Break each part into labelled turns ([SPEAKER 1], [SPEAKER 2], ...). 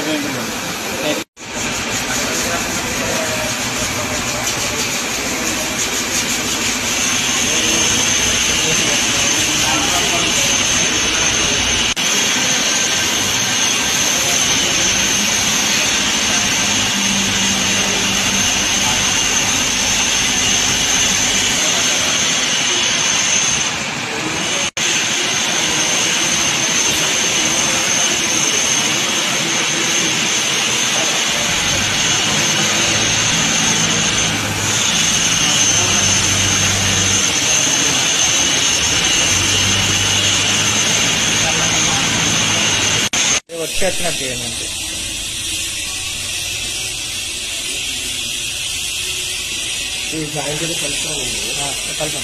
[SPEAKER 1] వచ్చేసినట్టు ఏంటంటే
[SPEAKER 2] ఈ సాయంత్రం కలుస్తామండి
[SPEAKER 1] కలుద్దాం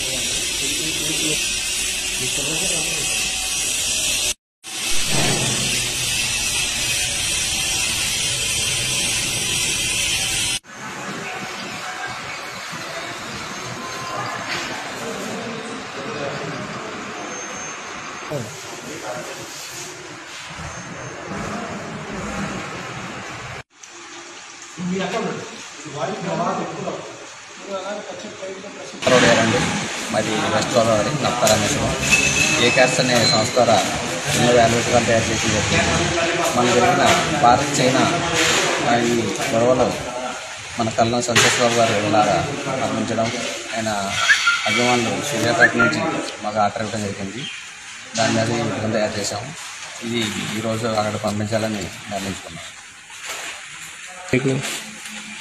[SPEAKER 3] రోడ్ ఏరండి మాది వెస్ట్ గోదావరి నప్త రమేశ్వరం ఏ క్యాట్స్ అనే సంస్థ ద్వారా ఎన్నో వ్యాల్యూట్గా తయారు చేసి మన జరిగిన భారత్ చైనా ఆ, ఈ గొడవలో మన కల్లం సంతోష్ బాబు గారు ఇలాగా మరణించడం ఆయన అభిమానులు సూర్యాపేట నుంచి మాకు ఆర్డర్ ఇవ్వడం జరిగింది దాని మీద ఈ విధంగా తయారు చేసాము ఇది ఈరోజు అక్కడ పంపించాలని నిర్ణయించుకున్నాం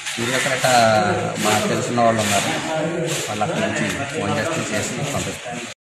[SPEAKER 3] సూర్యాపేట మాకు తెలిసిన వాళ్ళు ఉన్నారు వాళ్ళు అక్కడి నుంచి ఫోన్ చేస్తే చేసి పంపిస్తాం